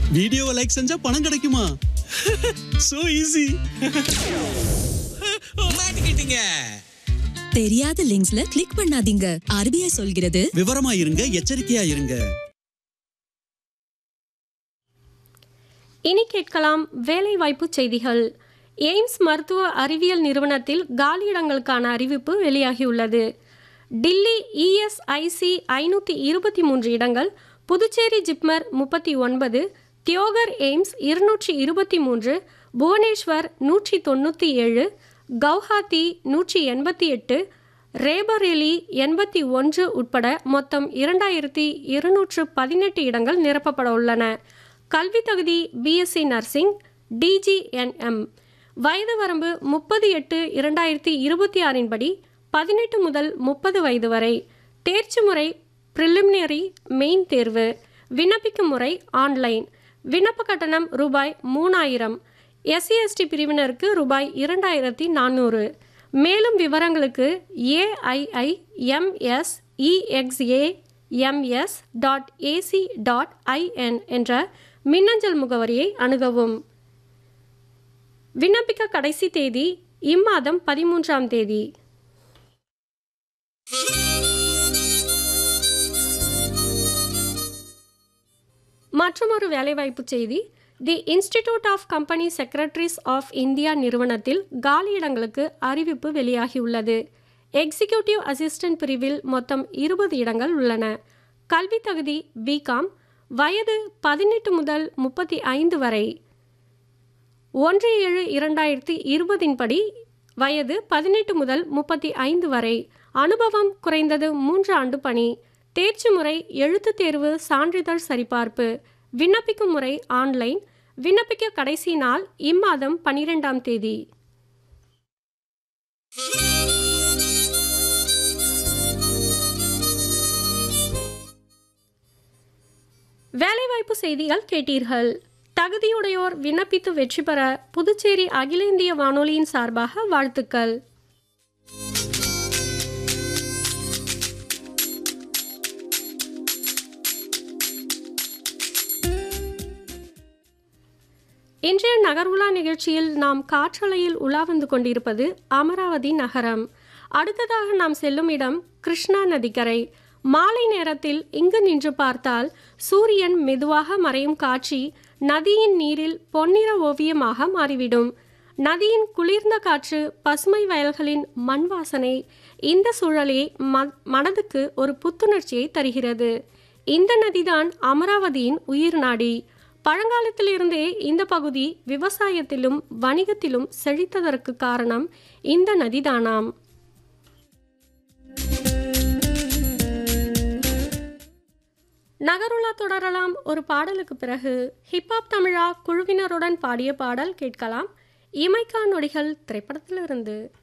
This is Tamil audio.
வீடியோவை லைக் செஞ்சா பணம் கிடைக்குமா சோ ஈஸி மாட்டிக்கிட்டீங்க தெரியாத லிங்க்ஸ்ல கிளிக் பண்ணாதீங்க ஆர்பிஐ சொல்கிறது விவரமா இருங்க எச்சரிக்கையா இருங்க இனி கேட்கலாம் வேலைவாய்ப்பு செய்திகள் எய்ம்ஸ் மருத்துவ அறிவியல் நிறுவனத்தில் காலியிடங்களுக்கான அறிவிப்பு வெளியாகியுள்ளது டில்லி இஎஸ்ஐசி ஐநூற்றி இருபத்தி மூன்று இடங்கள் புதுச்சேரி ஜிப்மர் முப்பத்தி ஒன்பது தியோகர் எய்ம்ஸ் இருநூற்றி இருபத்தி மூன்று புவனேஸ்வர் நூற்றி தொண்ணூற்றி ஏழு கவுஹாத்தி நூற்றி எண்பத்தி எட்டு ரேபரேலி எண்பத்தி ஒன்று உட்பட மொத்தம் இரண்டாயிரத்தி இருநூற்று பதினெட்டு இடங்கள் நிரப்பப்பட உள்ளன கல்வி தகுதி பிஎஸ்சி நர்சிங் டிஜிஎன்எம் வயது வரம்பு முப்பது எட்டு இரண்டாயிரத்தி இருபத்தி ஆறின் படி பதினெட்டு முதல் முப்பது வயது வரை தேர்ச்சி முறை ப்ரிலிமினரி மெயின் தேர்வு விண்ணப்பிக்கும் முறை ஆன்லைன் விண்ணப்ப கட்டணம் ரூபாய் மூணாயிரம் எஸ்சி எஸ்டி பிரிவினருக்கு ரூபாய் இரண்டாயிரத்தி நானூறு மேலும் விவரங்களுக்கு AII MS EXA MS dot AC dot IN என்ற மின்னஞ்சல் முகவரியை அணுகவும் விண்ணப்பிக்க கடைசி தேதி இம்மாதம் பதிமூன்றாம் தேதி மற்றொரு வேலைவாய்ப்பு செய்தி the institute of company secretaries of India நிறுவனத்தில் காலியிடங்களுக்கு அறிவிப்பு வெளியாகியுள்ளது எக்ஸிக்யூட்டிவ் அசிஸ்டன்ட் பிரிவில் மொத்தம் இருபது இடங்கள் உள்ளன கல்வி தகுதி பிகாம் வயது பதினெட்டு முதல் முப்பத்தி ஐந்து வரை ஒன்று ஏழு இரண்டாயிரத்தி இருபதின் படி வயது பதினெட்டு முதல் முப்பத்தி ஐந்து வரை அனுபவம் குறைந்தது மூன்று ஆண்டு பணி தேர்ச்சி முறை எழுத்துத் தேர்வு சான்றிதழ் சரிபார்ப்பு விண்ணப்பிக்கும் முறை ஆன்லைன் விண்ணப்பிக்க கடைசி நாள் இம்மாதம் பனிரெண்டாம் தேதி வேலைவாய்ப்பு செய்திகள் கேட்டீர்கள் தகுதியுடையோர் விண்ணப்பித்து வெற்றி பெற புதுச்சேரி அகில இந்திய வானொலியின் சார்பாக வாழ்த்துக்கள் இன்றைய நகர்வுலா நிகழ்ச்சியில் நாம் காற்றலையில் உலா வந்து கொண்டிருப்பது அமராவதி நகரம் அடுத்ததாக நாம் செல்லும் இடம் கிருஷ்ணா நதிக்கரை மாலை நேரத்தில் இங்கு நின்று பார்த்தால் சூரியன் மெதுவாக மறையும் காட்சி நதியின் நீரில் பொன்னிற ஓவியமாக மாறிவிடும் நதியின் குளிர்ந்த காற்று பசுமை வயல்களின் மண் வாசனை இந்த சூழலே ம- மனதுக்கு ஒரு புத்துணர்ச்சியை தருகிறது இந்த நதிதான் அமராவதியின் உயிர் நாடி பழங்காலத்திலிருந்தே இந்த பகுதி விவசாயத்திலும் வணிகத்திலும் செழித்ததற்கு காரணம் இந்த நதிதானாம் நகருலா தொடரலாம் ஒரு பாடலுக்கு பிறகு ஹிப்ஹாப் தமிழா குழுவினருடன் பாடிய பாடல் கேட்கலாம் இமைக்கா நொடிகள் திரைப்படத்திலிருந்து